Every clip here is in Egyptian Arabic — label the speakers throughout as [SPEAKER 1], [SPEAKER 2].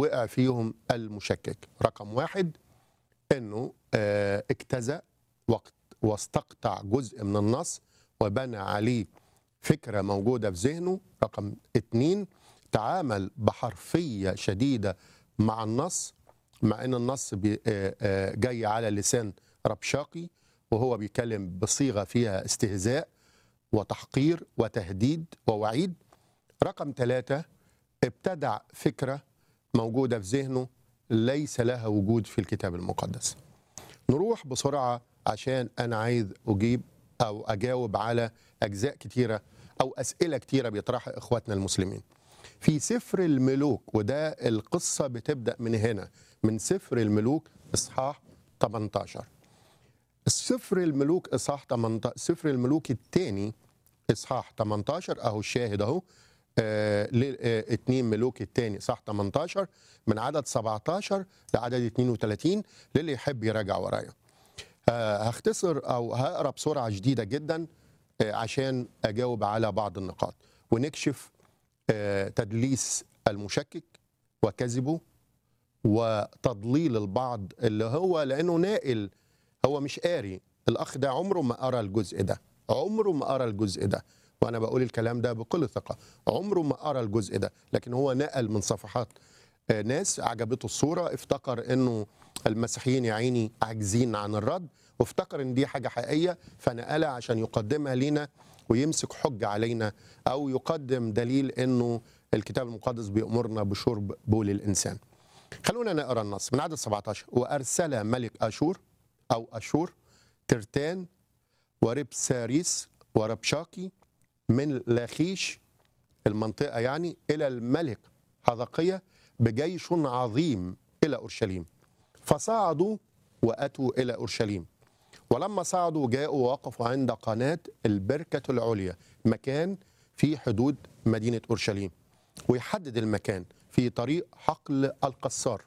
[SPEAKER 1] وقع فيهم المشكك رقم واحد انه آه، اجتزأ وقت واستقطع جزء من النص وبنى عليه فكرة موجودة في ذهنه رقم اتنين تعامل بحرفية شديدة مع النص مع ان النص بي- آه، آه، جاي على لسان ربشاقي وهو بيتكلم بصيغة فيها استهزاء وتحقير وتهديد ووعيد رقم ثلاثة ابتدع فكرة موجودة في ذهنه ليس لها وجود في الكتاب المقدس نروح بسرعة عشان أنا عايز أجيب أو أجاوب على أجزاء كتيرة أو أسئلة كتيرة بيطرحها إخواتنا المسلمين في سفر الملوك وده القصة بتبدأ من هنا من سفر الملوك إصحاح 18 سفر الملوك إصحاح 18 سفر الملوك الثاني إصحاح 18 أهو الشاهد أهو آه ل- آه، اتنين ملوك الثاني صح 18 من عدد 17 لعدد 32 للي يحب يراجع ورايا آه، هختصر او هقرا بسرعه شديده جدا آه، عشان اجاوب على بعض النقاط ونكشف آه، تدليس المشكك وكذبه وتضليل البعض اللي هو لانه نائل هو مش قاري الاخ ده عمره ما قرا الجزء ده عمره ما قرا الجزء ده وانا بقول الكلام ده بكل ثقه عمره ما قرا الجزء ده لكن هو نقل من صفحات آه، ناس عجبته الصوره افتكر انه المسيحيين يا عيني عاجزين عن الرد وافتكر ان دي حاجه حقيقيه فنقلها عشان يقدمها لنا ويمسك حجه علينا او يقدم دليل انه الكتاب المقدس بيامرنا بشرب بول الانسان. خلونا نقرا النص من عدد 17 وارسل ملك اشور او اشور ترتان وربساريس وربشاكي من لاخيش المنطقه يعني الى الملك حذقية بجيش عظيم الى اورشليم فصعدوا واتوا الى اورشليم ولما صعدوا جاءوا ووقفوا عند قناه البركه العليا مكان في حدود مدينه اورشليم ويحدد المكان في طريق حقل القصار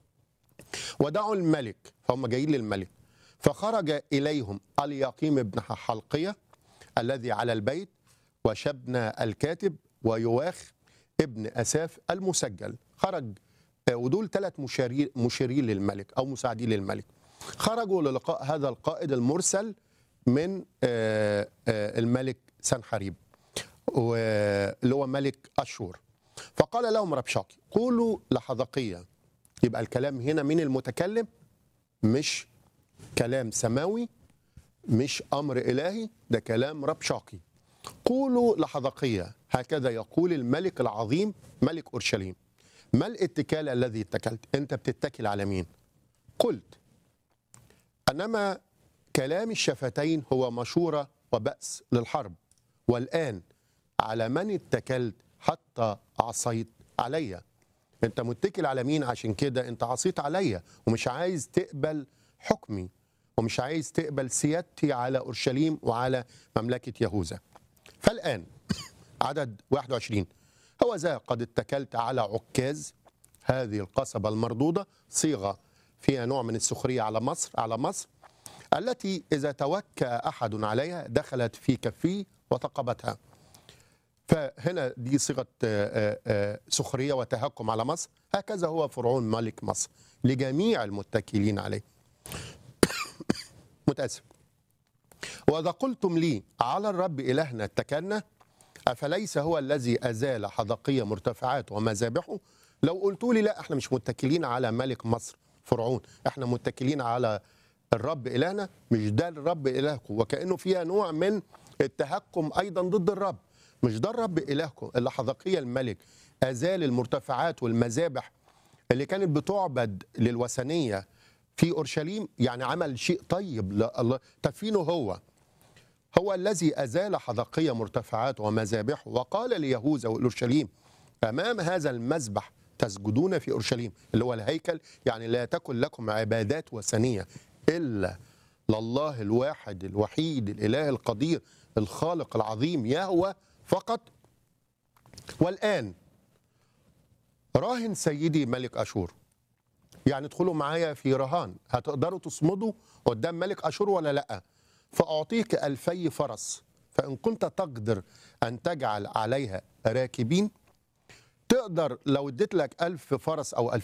[SPEAKER 1] ودعوا الملك فهم جايين للملك فخرج اليهم اليقيم بن حلقيه الذي على البيت وشبنا الكاتب ويواخ ابن اساف المسجل خرج آه، ودول ثلاث مشارين مشيرين للملك او مساعدين للملك خرجوا للقاء هذا القائد المرسل من آه، آه، الملك سنحريب و- اللي هو ملك اشور فقال لهم ربشاقي قولوا لحذقية يبقى الكلام هنا من المتكلم مش كلام سماوي مش امر الهي ده كلام ربشاقي قولوا لحذقية هكذا يقول الملك العظيم ملك اورشليم ما الاتكال الذي اتكلت انت بتتكل على مين قلت انما كلام الشفتين هو مشوره وبأس للحرب والان على من اتكلت حتى عصيت عليا انت متكل على مين عشان كده انت عصيت عليا ومش عايز تقبل حكمي ومش عايز تقبل سيادتي على اورشليم وعلى مملكه يهوذا فالان عدد 21 هو ذا قد اتكلت على عكاز هذه القصبة المردودة صيغة فيها نوع من السخرية على مصر على مصر التي إذا توكى أحد عليها دخلت في كفيه وثقبتها فهنا دي صيغة آه، آه، آه، سخرية وتهكم على مصر هكذا هو فرعون ملك مصر لجميع المتكلين عليه متأسف وإذا قلتم لي على الرب إلهنا اتكلنا أفليس هو الذي أزال حدقية مرتفعات ومذابحه لو قلتوا لي لا احنا مش متكلين على ملك مصر فرعون احنا متكلين على الرب إلهنا مش ده الرب إلهكم وكأنه فيها نوع من التهكم أيضا ضد الرب مش ده الرب إلهكم اللي حدقية الملك أزال المرتفعات والمذابح اللي كانت بتعبد للوثنية في أورشليم يعني عمل شيء طيب لله تفينه هو هو الذي أزال حدقية مرتفعات ومذابحه وقال ليهوذا وأورشليم أمام هذا المذبح تسجدون في أورشليم اللي هو الهيكل يعني لا تكن لكم عبادات وثنية إلا لله الواحد الوحيد الإله القدير الخالق العظيم يهوى فقط والآن راهن سيدي ملك أشور يعني ادخلوا معايا في رهان هتقدروا تصمدوا قدام ملك أشور ولا لأ فأعطيك ألفي فرس فإن كنت تقدر أن تجعل عليها راكبين تقدر لو اديت لك ألف فرس أو